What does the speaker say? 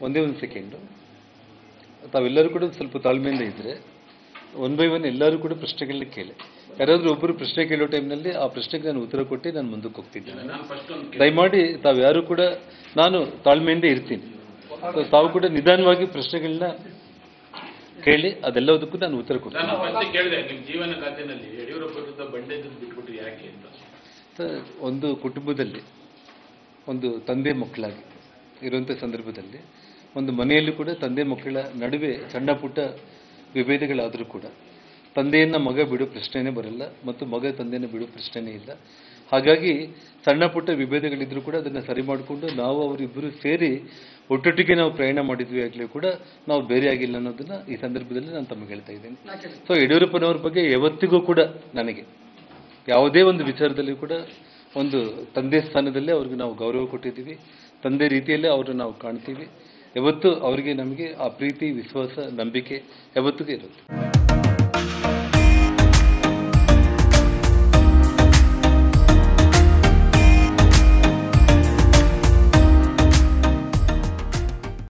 ಒಂದೇ ಒಂದು ಸೆಕೆಂಡು ತಾವೆಲ್ಲರೂ ಕೂಡ ಸ್ವಲ್ಪ ತಾಳ್ಮೆಯಿಂದ ಇದ್ದರೆ ಒನ್ ಬೈ ಒನ್ ಎಲ್ಲರೂ ಕೂಡ ಪ್ರಶ್ನೆಗಳನ್ನ ಕೇಳಿ ಯಾರಾದರೂ ಒಬ್ಬರು ಪ್ರಶ್ನೆ ಕೇಳೋ ಟೈಮ್ನಲ್ಲಿ ಆ ಪ್ರಶ್ನೆಗೆ ನಾನು ಉತ್ತರ ಕೊಟ್ಟು ನಾನು ಮುಂದಕ್ಕೆ ಹೋಗ್ತಿದ್ದೇನೆ ನಾನು ಫಸ್ಟ್ ಒಂದು ದಯಮಾಡಿ ತಾವು ಯಾರು ಕೂಡ ನಾನು ತಾಳ್ಮೆಯಿಂದ ಇರ್ತೀನಿ So, ತಾವು ಕೂಡ ನಿಧಾನವಾಗಿ ಪ್ರಶ್ನೆಗಳನ್ನ ಕೇಳಿ ಅದೆಲ್ಲದಕ್ಕೂ ನಾನು ಉತ್ತರ ಕೊಡ್ತೀನಿ ನಾನು ಮತ್ತೆ ಕೇಳಿದೆ ನಿಮ್ಮ ಜೀವನ ಖಾತೆನಲ್ಲಿ ಯಡಿಯೂರಪ್ಪ ವಿರುದ್ಧ ಬಂಡೆದ್ದು ಬಿಟ್ಬಿಟ್ಟು ಯಾಕೆ ಅಂತ ಸೊ, ಒಂದು ಕುಟುಂಬದಲ್ಲಿ ಒಂದು ತಂದೆ ಮಕ್ಕಳಾಗಿ ಇರುವಂಥ ಸಂದರ್ಭದಲ್ಲಿ ಒಂದು ಮನೆಯಲ್ಲಿ ಕೂಡ ತಂದೆ ಮಕ್ಕಳ ನಡುವೆ ಸಣ್ಣ ಪುಟ್ಟ ವಿಭೇದಗಳಾದರೂ ಕೂಡ ತಂದೆಯನ್ನು ಮಗ ಬಿಡೋ ಪ್ರಶ್ನೆನೇ ಬರಲ್ಲ ಮತ್ತು ಮಗ ತಂದೆಯನ್ನು ಬಿಡೋ ಪ್ರಶ್ನೆನೇ ಇಲ್ಲ ಹಾಗಾಗಿ ಸಣ್ಣ ಪುಟ್ಟ ವಿಭೇದಗಳಿದ್ರೂ ಕೂಡ ಅದನ್ನು ಸರಿ ಮಾಡಿಕೊಂಡು ನಾವು ಅವರಿಬ್ಬರು ಸೇರಿ ಒಟ್ಟೊಟ್ಟಿಗೆ ನಾವು ಪ್ರಯಾಣ ಮಾಡಿದ್ವಿ ಆಗಲೂ ಕೂಡ ನಾವು ಬೇರೆ ಆಗಿಲ್ಲ ಅನ್ನೋದನ್ನ ಈ ಸಂದರ್ಭದಲ್ಲಿ ನಾನು ತಮಗೆ ಹೇಳ್ತಾ ಇದ್ದೀನಿ ಸೊ ಯಡಿಯೂರಪ್ಪನವ್ರ ಬಗ್ಗೆ ಯಾವತ್ತಿಗೂ ಕೂಡ ನನಗೆ ಯಾವುದೇ ಒಂದು ವಿಚಾರದಲ್ಲಿ ಕೂಡ ಒಂದು ತಂದೆ ಸ್ಥಾನದಲ್ಲೇ ಅವ್ರಿಗೆ ನಾವು ಗೌರವ ಕೊಟ್ಟಿದ್ದೀವಿ ತಂದೆ ರೀತಿಯಲ್ಲೇ ಅವ್ರನ್ನ ನಾವು ಕಾಣ್ತೀವಿ ಯಾವತ್ತು ಅವರಿಗೆ ನಮಗೆ ಆ ಪ್ರೀತಿ ವಿಶ್ವಾಸ ನಂಬಿಕೆ ಯಾವತ್ತಿಗೂ ಇರುತ್ತೆ